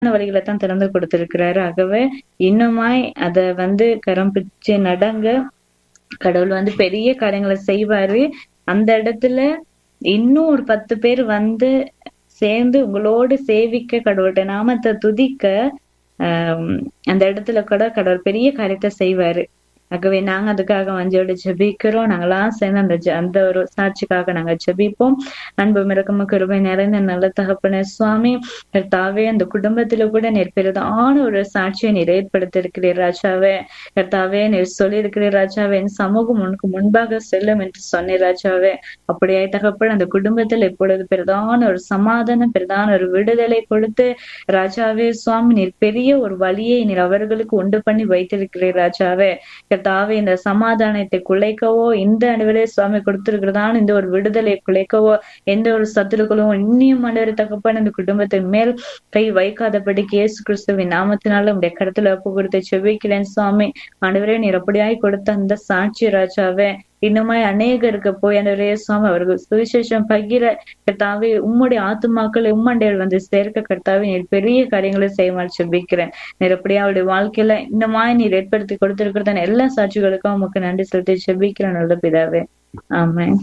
வழிகளை தான் திறந்து கொடுத்திருக்கிறாரு ஆகவே இன்னுமாய் அத வந்து கரம் பிடிச்சு நடங்க கடவுள் வந்து பெரிய காரியங்களை செய்வாரு அந்த இடத்துல இன்னும் ஒரு பத்து பேர் வந்து சேர்ந்து உங்களோடு சேவிக்க கடவுள்கிட்ட நாமத்தை துதிக்க ஆஹ் அந்த இடத்துல கூட கடவுள் பெரிய காரியத்தை செய்வாரு ஆகவே நாங்க அதுக்காக வஞ்சோடு ஜெபிக்கிறோம் நாங்களாம் சேர்ந்து அந்த ஜெ- அந்த ஒரு சாட்சிக்காக நாங்க ஜெபிப்போம் அன்பு மிரக்கம கிருபை நிறைந்த நல்ல தகப்பன சுவாமி கர்த்தாவே அந்த குடும்பத்துல கூட நீர் பெரிதான ஒரு சாட்சியை நீர் ஏற்படுத்தியிருக்கிறீர் ராஜாவே கர்த்தாவே நீர் சொல்லியிருக்கிறீர் ராஜாவே என் சமூகம் உனக்கு முன்பாக செல்லும் என்று சொன்னீர் ராஜாவே அப்படியே தகப்பன் அந்த குடும்பத்தில் இப்பொழுது பிரதான ஒரு சமாதானம் பிரதான ஒரு விடுதலை கொடுத்து ராஜாவே சுவாமி நீர் பெரிய ஒரு வழியை நீர் அவர்களுக்கு உண்டு பண்ணி வைத்திருக்கிறீர் ராஜாவே கர்த்தாவே இந்த சமாதானத்தை குலைக்கவோ இந்த அணுவிலே சுவாமி கொடுத்திருக்கிறதான இந்த ஒரு விடுதலை குலைக்கவோ எந்த ஒரு சத்துருக்களும் இன்னியும் ஆண்டவரே தகப்பன் இந்த குடும்பத்தின் மேல் கை வைக்காதபடிக்கு இயேசு கிறிஸ்துவின் நாமத்தினால உடைய கருத்துல ஒப்பு கொடுத்து செபிக்கிறேன் சுவாமி ஆண்டவரே நீர் அப்படியாய் கொடுத்த அந்த சாட்சி ராஜாவே இன்னுமாய் அநேகருக்கு போய் ஆண்டவரே சுவாமி அவர்கள் சுவிசேஷம் பகிர கர்த்தாவே உம்முடைய ஆத்துமாக்களை உம்மண்டையில் வந்து சேர்க்க கர்த்தாவே நீர் பெரிய காரியங்களை செய்யுமாறு செபிக்கிறேன் நீர் அப்படியே அவருடைய வாழ்க்கையில இன்னுமாய் நீர் ஏற்படுத்தி கொடுத்திருக்கிறதான எல்லா சாட்சிகளுக்கும் உமக்கு நன்றி செலுத்தி செபிக்கிறேன் நல்ல பிதாவே ஆமென்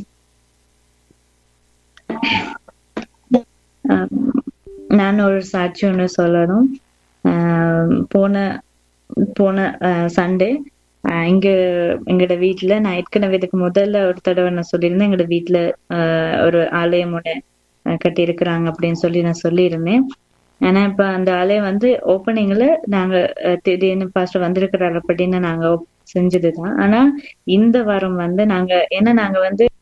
ஆம், நான் ஒரு சாட்சி ஒண்ணு சொல்லணும் ஆம், போன போன சண்டே இங்க எங்களோட வீட்டுல நான் ஏற்கனவே இதுக்கு முதல்ல ஒரு தடவை நான் சொல்லியிருந்தேன் எங்களோட வீட்டுல ஆஹ், ஒரு ஆலயம் ஒண்ணு கட்டி இருக்கிறாங்க அப்படின்னு சொல்லி நான் சொல்லியிருந்தேன் ஆனா இப்ப அந்த ஆலயம் வந்து ஓப்பனிங்ல நாங்க அஹ், திடீர்னு பாஸ்டர் வந்திருக்கிறாரு அப்படின்னு நாங்க op- செஞ்சதுதான் ஆனா இந்த வாரம் வந்து நாங்க ஏன்னா நாங்க வந்து